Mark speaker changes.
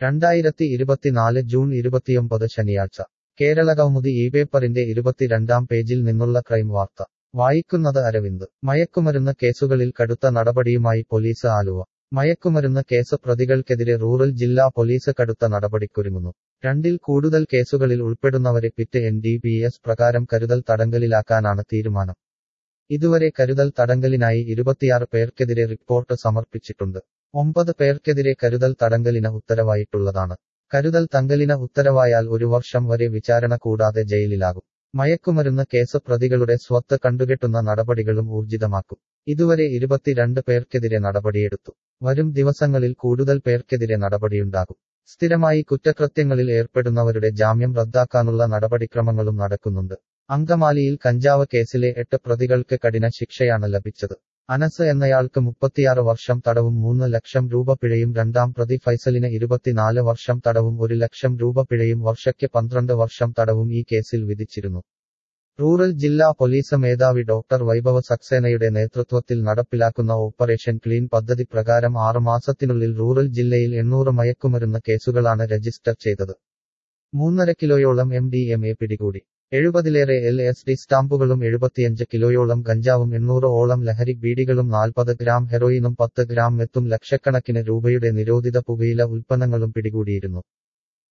Speaker 1: രണ്ടായിരത്തി ഇരുപത്തിനാല് ജൂൺ ഇരുപത്തിയൊമ്പത് ശനിയാഴ്ച കേരളകൗമുദി ഈ പേപ്പറിന്റെ ഇരുപത്തിരണ്ടാം പേജിൽ നിന്നുള്ള ക്രൈം വാർത്ത വായിക്കുന്നത് അരവിന്ദ് മയക്കുമരുന്ന് കേസുകളിൽ കടുത്ത നടപടിയുമായി പോലീസ് ആലുവ മയക്കുമരുന്ന് കേസ് പ്രതികൾക്കെതിരെ റൂറൽ ജില്ലാ പോലീസ് കടുത്ത നടപടിക്കൊരുങ്ങുന്നു രണ്ടിൽ കൂടുതൽ കേസുകളിൽ ഉൾപ്പെടുന്നവരെ PIT N D P S പ്രകാരം കരുതൽ തടങ്കലിലാക്കാനാണ് തീരുമാനം ഇതുവരെ കരുതൽ തടങ്കലിനായി ഇരുപത്തിയാറ് പേർക്കെതിരെ റിപ്പോർട്ട് സമർപ്പിച്ചിട്ടുണ്ട് ഒമ്പത് പേർക്കെതിരെ കരുതൽ തടങ്കലിന് ഉത്തരവായിട്ടുള്ളതാണ് കരുതൽ തങ്കലിന് ഉത്തരവായാൽ ഒരു വർഷം വരെ വിചാരണ കൂടാതെ ജയിലിലാകും മയക്കുമരുന്ന് കേസ് പ്രതികളുടെ സ്വത്ത് കണ്ടുകെട്ടുന്ന നടപടികളും ഊർജിതമാക്കും ഇതുവരെ ഇരുപത്തിരണ്ട് പേർക്കെതിരെ നടപടിയെടുത്തു വരും ദിവസങ്ങളിൽ കൂടുതൽ പേർക്കെതിരെ നടപടിയുണ്ടാകും സ്ഥിരമായി കുറ്റകൃത്യങ്ങളിൽ ഏർപ്പെടുന്നവരുടെ ജാമ്യം റദ്ദാക്കാനുള്ള നടപടിക്രമങ്ങളും നടക്കുന്നുണ്ട് അങ്കമാലിയിൽ കഞ്ചാവ് കേസിലെ എട്ട് പ്രതികൾക്ക് കഠിന ശിക്ഷയാണ് ലഭിച്ചത് അനസ് എന്നയാൾക്ക് മുപ്പത്തിയാറ് വർഷം തടവും മൂന്ന് ലക്ഷം രൂപ പിഴയും രണ്ടാം പ്രതി ഫൈസലിന് ഇരുപത്തിനാല് വർഷം തടവും ഒരു ലക്ഷം രൂപ പിഴയും വർഷയ്ക്ക് പന്ത്രണ്ട് വർഷം തടവും ഈ കേസിൽ വിധിച്ചിരുന്നു റൂറൽ ജില്ലാ പോലീസ് മേധാവി ഡോക്ടർ വൈഭവ സക്സേനയുടെ നേതൃത്വത്തിൽ നടപ്പിലാക്കുന്ന ഓപ്പറേഷൻ ക്ലീൻ പദ്ധതി പ്രകാരം ആറുമാസത്തിനുള്ളിൽ റൂറൽ ജില്ലയിൽ എണ്ണൂറ് മയക്കുമരുന്ന് കേസുകളാണ് രജിസ്റ്റർ ചെയ്തത് മൂന്നര കിലോയോളം എം ഡി എം എ പിടികൂടി എഴുപതിലേറെ എൽ എസ് ഡി സ്റ്റാമ്പുകളും എഴുപത്തിയഞ്ച് കിലോയോളം ഗഞ്ചാവും എണ്ണൂറ് ഓളം ലഹരി ബീഡികളും നാൽപ്പത് ഗ്രാം ഹെറോയിനും പത്ത് ഗ്രാം മെത്തും ലക്ഷക്കണക്കിന് രൂപയുടെ നിരോധിത പുകയില ഉൽപ്പന്നങ്ങളും പിടികൂടിയിരുന്നു